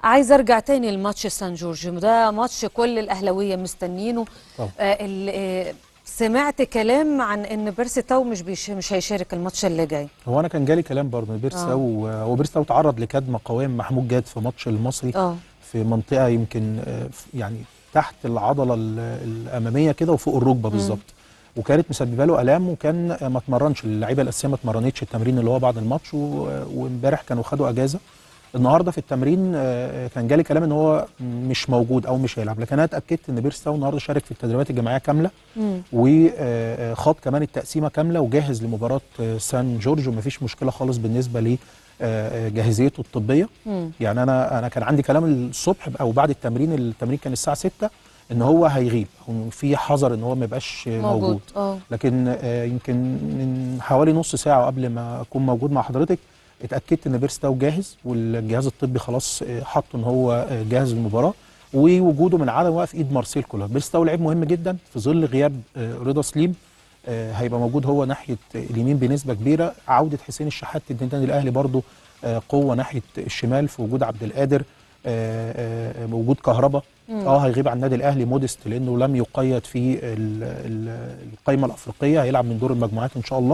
عايز ارجع تاني لماتش سان جورج ده ماتش كل الاهلاويه مستنيينه طبعا. آه ال- آه، سمعت كلام عن ان بيرسي تاو مش بيش مش هيشارك الماتش اللي جاي هو انا كان جالي كلام برضه بيرساو هو بيرساو تعرض لكدمه قوام محمود جاد في ماتش المصري اه في منطقه يمكن آه، في- يعني تحت العضله ال- الاماميه كده وفوق الركبه بالظبط وكانت مسببه له الام وكان آه، ما اتمرنش اللعيبه الاساسيه ما اتمرنتش التمرين اللي هو بعد الماتش و- وامبارح كانوا خدوا اجازه النهارده في التمرين آه، كان جالي كلام ان هو مش موجود او مش هيلعب لكن انا اتاكدت ان بيرستاو النهارده شارك في التدريبات الجماعيه كامله مم. وخاض كمان التقسيمه كامله وجاهز لمباراه آه، سان جورج ومفيش مشكله خالص بالنسبه ل آه، جاهزيته الطبيه مم. يعني انا انا كان عندي كلام الصبح او بعد التمرين التمرين كان الساعه 6 ان هو هيغيب او في حذر ان هو ما يبقاش موجود, موجود اه لكن آه، يمكن من حوالي نص ساعه قبل ما اكون موجود مع حضرتك اتاكدت ان بيرستاو جاهز والجهاز الطبي خلاص آه، حطه ان هو آه، جاهز للمباراه ووجوده من عدم واقف ايد مارسيل كولر بيرستاو لعيب مهم جدا في ظل غياب آه، رضا سليم آه، هيبقى موجود هو ناحيه اليمين بنسبه كبيره عوده حسين الشحات النادي الاهلي برضو آه، قوه ناحيه الشمال في وجود عبد القادر آه، آه، وجود كهربا مم. اه هيغيب عن النادي الاهلي مودست لانه لم يقيد في ال- ال- القائمه الافريقيه هيلعب من دور المجموعات ان شاء الله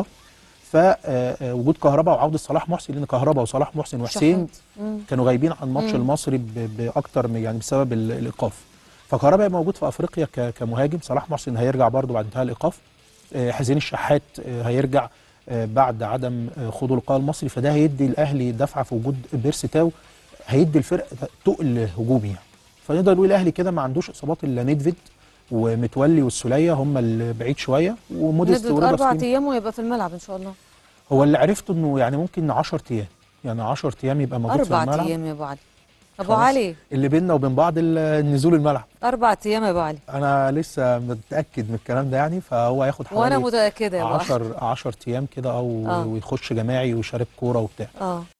فوجود كهربا وعوده صلاح محسن لان كهربا وصلاح محسن وحسين شحات. مم. كانوا غايبين عن ماتش مم. المصري ب- باكتر من يعني بسبب ال- الايقاف فكهربا هيبقى موجود في افريقيا ك- كمهاجم صلاح محسن هيرجع برضه بعد انتهاء الايقاف آه، حسين الشحات آه، هيرجع آه، بعد عدم آه، خوضه اللقاء المصري فده هيدي الاهلي دفعه في وجود بيرسي تاو هيدي الفرقه تقل هجومي يعني فنقدر نقول الاهلي كده ما عندوش اصابات الا نيدفيد ومتولي والسوليه هم اللي بعيد شويه وموديست ندوة ورضا اربع سليم ايام ويبقى في الملعب ان شاء الله هو اللي عرفته انه يعني ممكن 10 ايام يعني 10 ايام يبقى موجود في اربع الملعب ايام يا ابو علي ابو خلاص. علي اللي بيننا وبين بعض ال- نزول الملعب اربع ايام يا ابو علي انا لسه متاكد من الكلام ده يعني فهو هياخد وانا حوالي متاكده يا ابو علي 10 10 ايام كده او آه. ويخش جماعي ويشارك كوره وبتاع اه